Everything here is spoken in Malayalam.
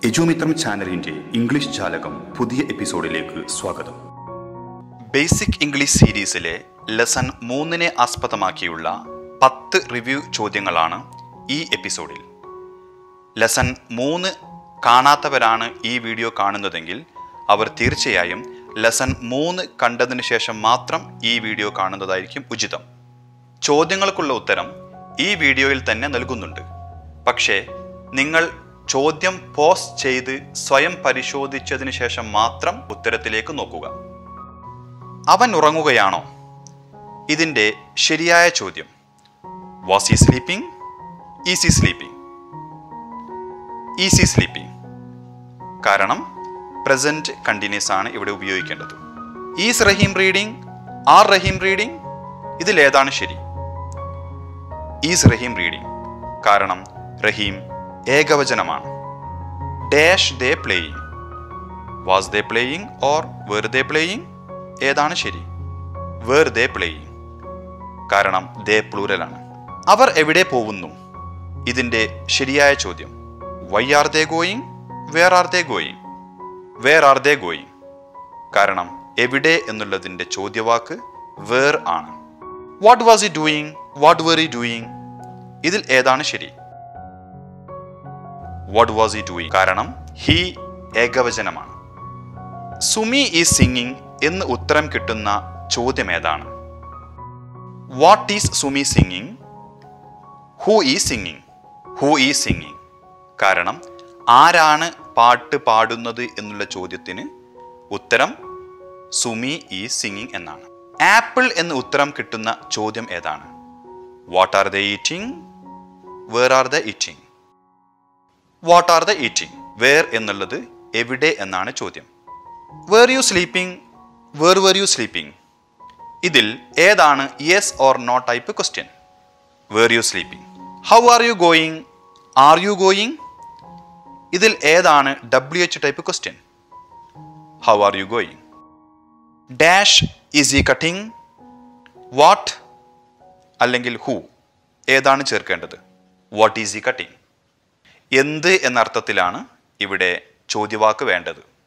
ഹിജുമിത്രം ചാനലിന്റെ ഇംഗ്ലീഷ് ജാലകം പുതിയ എപ്പിസോഡിലേക്ക് സ്വാഗതം ബേസിക് ഇംഗ്ലീഷ് സീരീസിലെ ലെസൺ മൂന്നിനെ ആസ്പദമാക്കിയുള്ള പത്ത് റിവ്യൂ ചോദ്യങ്ങളാണ് ഈ എപ്പിസോഡിൽ ലെസൺ മൂന്ന് കാണാത്തവരാണ് ഈ വീഡിയോ കാണുന്നതെങ്കിൽ അവർ തീർച്ചയായും ലെസൺ മൂന്ന് കണ്ടതിന് ശേഷം മാത്രം ഈ വീഡിയോ കാണുന്നതായിരിക്കും ഉചിതം ചോദ്യങ്ങൾക്കുള്ള ഉത്തരം ഈ വീഡിയോയിൽ തന്നെ നൽകുന്നുണ്ട് പക്ഷേ നിങ്ങൾ ചോദ്യം പോസ്റ്റ് ചെയ്ത് സ്വയം പരിശോധിച്ചതിന് ശേഷം മാത്രം ഉത്തരത്തിലേക്ക് നോക്കുക അവൻ ഉറങ്ങുകയാണോ ഇതിൻ്റെ ശരിയായ ചോദ്യം was he sleeping is he sleeping is he sleeping കാരണം പ്രസന്റ് കണ്ടിന്യൂസ് ആണ് ഇവിടെ ഉപയോഗിക്കേണ്ടത് is Rahim reading are Rahim reading ഇതിലേതാണ് ശരി ഈസ് റഹീം റീഡിംഗ് കാരണം റഹീം ഏകവചനമാണ് dash they playing was they playing or were they playing ഏതാണ് ശരി വേർ ദേ പ്ലേയിങ് കാരണം ദേ പ്ലൂരലാണ് അവർ എവിടെ പോകുന്നു ഇതിൻ്റെ ശരിയായ ചോദ്യം why are they going where are they going where are they going കാരണം എവിടെ എന്നുള്ളതിൻ്റെ ചോദ്യവാക്ക് വേർ ആണ് what was he doing what were he doing ഇതിൽ ഏതാണ് ശരി വാട്ട് വാസ് ഇ ഡൂയിങ് കാരണം ഹി ഏകവചനമാണ് സുമി ഈസ് സിംഗിങ് എന്ന് ഉത്തരം കിട്ടുന്ന ചോദ്യം ഏതാണ് what is Sumi singing who is singing who is singing കാരണം ആരാണ് പാട്ട് പാടുന്നത് എന്നുള്ള ചോദ്യത്തിന് ഉത്തരം സുമി ഈസ് സിംഗിങ് എന്നാണ് ആപ്പിൾ എന്ന് ഉത്തരം കിട്ടുന്ന ചോദ്യം ഏതാണ് what are they eating where are they eating what are they eating where എന്നുള്ളത് എവിടെ എന്നാണ് ചോദ്യം where you sleeping where where you sleeping ഇതിൽ ഏതാണ് yes or no type question where you sleeping how are you going are you going ഇതിൽ ഏതാണ് W H type question how are you going dash is he cutting what അല്ലെങ്കിൽ ഹൂ ഏതാണ് ചേർക്കേണ്ടത് വാട്ട് ഈസ് ഈ കട്ടിങ് എന്ത് എന്ന അർത്ഥത്തിലാണ് ഇവിടെ ചോദ്യവാക്ക് വേണ്ടത്